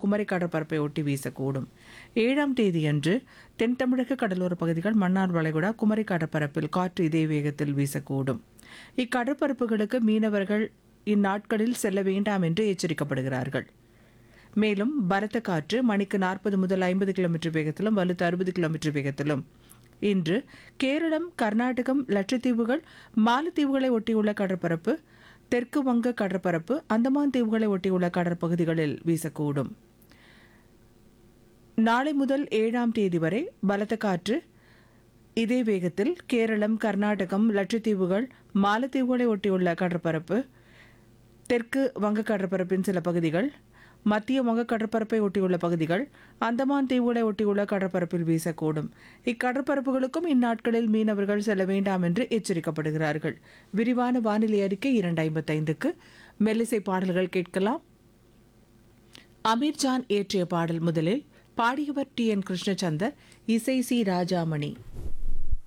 குமரி கடற்பரப்பை ஒட்டி வீசக்கூடும் ஏழாம் தேதியன்று தென் தமிழக கடலோர பகுதிகள் மன்னார் வளைகுடா குமரி கடற்பரப்பில் காற்று இதே வேகத்தில் வீசக்கூடும் இக்கடற்பரப்புகளுக்கு மீனவர்கள் இந்நாட்களில் செல்ல வேண்டாம் என்று எச்சரிக்கப்படுகிறார்கள் மேலும் பலத்த காற்று மணிக்கு நாற்பது முதல் ஐம்பது கிலோமீட்டர் வேகத்திலும் வலுத்த அறுபது கிலோமீட்டர் வேகத்திலும் இன்று கேரளம் கர்நாடகம் லட்சத்தீவுகள் மாலத்தீவுகளை ஒட்டியுள்ள கடற்பரப்பு தெற்கு வங்க கடற்பரப்பு அந்தமான் தீவுகளை ஒட்டியுள்ள கடற்பகுதிகளில் வீசக்கூடும் நாளை முதல் ஏழாம் தேதி வரை பலத்த காற்று இதே வேகத்தில் கேரளம் கர்நாடகம் லட்சத்தீவுகள் மாலத்தீவுகளை ஒட்டியுள்ள கடற்பரப்பு தெற்கு வங்க கடற்பரப்பின் சில பகுதிகள் மத்திய வங்க கடற்பரப்பை ஒட்டியுள்ள பகுதிகள் அந்தமான் தீவுகளை ஒட்டியுள்ள கடற்பரப்பில் வீசக்கூடும் இக்கடற்பரப்புகளுக்கும் இந்நாட்களில் மீனவர்கள் செல்ல வேண்டாம் என்று எச்சரிக்கப்படுகிறார்கள் விரிவான வானிலை அறிக்கை இரண்டு ஐம்பத்தைந்துக்கு மெல்லிசை பாடல்கள் கேட்கலாம் அமீர்ஜான் இயற்றிய பாடல் முதலில் பாடியவர் டி என் கிருஷ்ணச்சந்தர் இசை சி ராஜாமணி